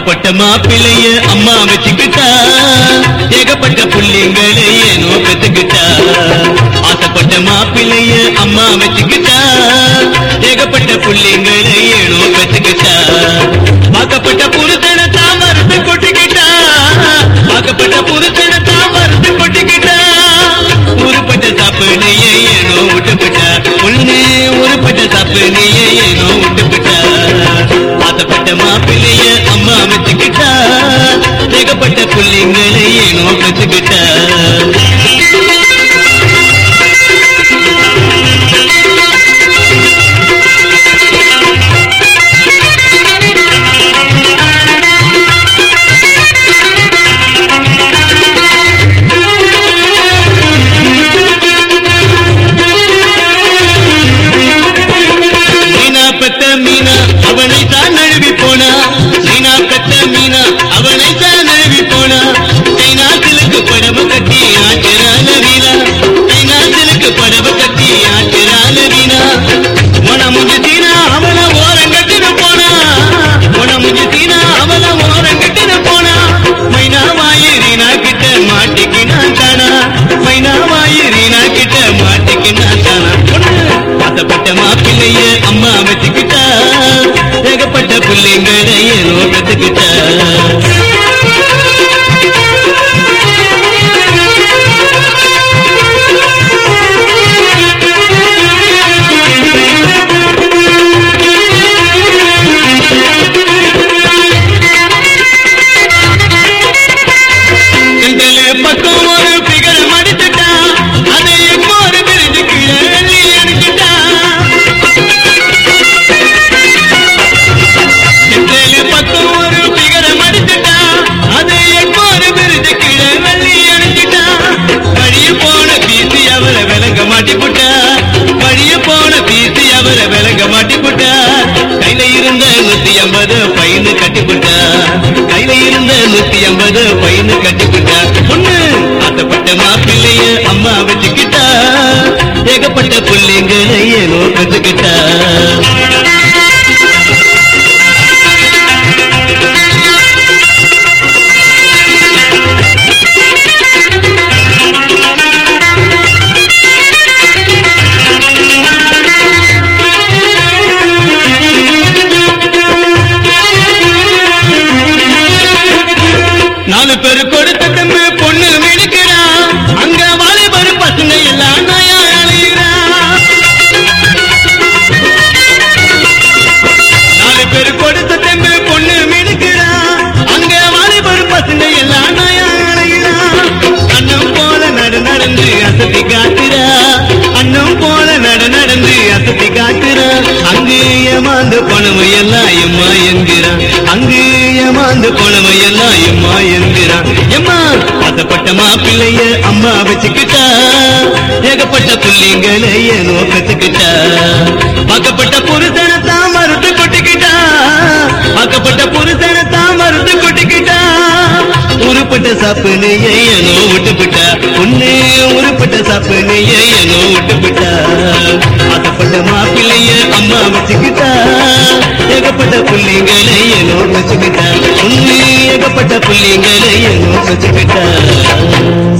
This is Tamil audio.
ஆசைப்பட்ட மாப்பிள்ளைய அம்மா வச்சுக்கிட்டா ஏகப்பட்ட புள்ளிங்களை ஏனோ பெத்துக்கிட்டா ஆசைப்பட்ட மாப்பிள்ளைய அம்மா வச்சுக்கிட்டா ஏகப்பட்ட புள்ளிங்களை ஏனோ பெத்துக்கிட்டா வாக்கப்பட்ட புருஷனை தான் மறுத்து கொட்டிக்கிட்டா வாக்கப்பட்ட புருஷனை தான் மறுத்து கொட்டிக்கிட்டா உருப்பட்ட சாப்பிடையே ஏனோ விட்டுப்பிட்டா பொண்ணு உருப்பட்ட சாப்பிடையே ஏனோ விட்டுப்பிட்டா ஆசைப்பட்ட மாப்பிள்ளைய அம்மா வச்சுக்கிட்டா ஏகப்பட்ட புள்ளிங்களை ஏனோ வச்சுக்கிட்டா மீனா பெத்த மீனா அவனை தான் நழுவி போனா மீனா பெத்த மீனா அவனை தான் நழுவி போனா கைநாட்டிலுக்கு படவு கட்டி ஆச்சரால வீணா கைநாட்டிலுக்கு படவு கட்டி ஆச்சரால வீணா உன முஞ்சு தீனா அவன ஓரங்கட்டின போனா உன முஞ்சு தீனா அவன ஓரங்கட்டின போனா மைனா வாயிரினா கிட்ட மாட்டிக்கினான் தானா மைனா வாயிரினா கிட்ட மாட்டிக்கினான் தானா பொண்ணு ஆசைப்பட்ட மாப்பிள்ளைய அம்மா வச்சுக்கிட்டா ஏகப்பட்ட பிள்ளைங்களை ஏனோ பெற்றுக்கிட்டா செந்தலே பக்கம் ஒரு பிகர் மடித்துட்டா அதை எங்கோ ஒரு பிரிஞ்சு கீழே அள்ளி அடிச்சுட்டா செந்தலே பக்கம் ஒரு பிகர் மடித்துட்டா அதை எங்கோ ஒரு பிரிஞ்சு கீழே அள்ளி அடிச்சுட்டா வழிய போன பீசி அவரை விளங்க மாட்டிப்புட்டா வழிய போன பீசி அவரை விளங்க மாட்டிப்புட்டா கையில இருந்த நூத்தி ஐம்பது பையனு கட்டிப்புட்டா கையில இருந்த நூத்தி ஐம்பது பையனு கட்டிப்புட்டா பொண்ணு ஆசைப்பட்ட மாப்பிள்ளைய அம்மா வச்சுக்கிட்டா ஏகப்பட்ட புள்ளிங்களை ஏனோ கத்துக்கிட்டா நாலு பேர் கொடுத்த தம்பு பொண்ணு மினுக்கிறான் அங்க வாலிபர் பசங்க எல்லாம் நாயா அலையிறான் நாலு பேர் கொடுத்த தம்பு பொண்ணு மினுக்கிறான் அங்க வாலிபர் பசங்க எல்லாம் நாயா அலையிறான் அண்ணன் போல நடு நடந்து அசத்தி காட்டுறா அண்ணன் போல நடு நடந்து அசத்தி காட்டுறா அங்கு ஏமாந்து பணமை எல்லாம் எம்மா என்கிறான் அங்கு ஏமாந்து பணமை எல்லாம் எம்மா என்கிறான் எம்மா ஆசைப்பட்ட மாப்பிள்ளைய அம்மா வச்சுக்கிட்டா ஏகப்பட்ட புள்ளிங்களை ஏனோ கத்துக்கிட்டா வாக்கப்பட்ட புருஷனை தான் மறுத்து கொட்டிக்கிட்டா வாக்கப்பட்ட புருஷனை தான் மறுத்து கொட்டிக்கிட்டா உருப்பட்ட சாப்பினைய ஏனோ விட்டுப்பிட்டா உன்னே உருப்பட்ட சாப்பினைய ஏனோ விட்டுப்பிட்டா ஆசைப்பட்ட மாப்பிள்ளைய அம்மா வச்சுக்கிட்டா ஏகப்பட்ட புள்ளிங்களை ஏனோ வச்சுக்கிட்டா உன்னே ஏகப்பட்ட புள்ளிங்களை ஏனோ வச்சுக்கிட்டா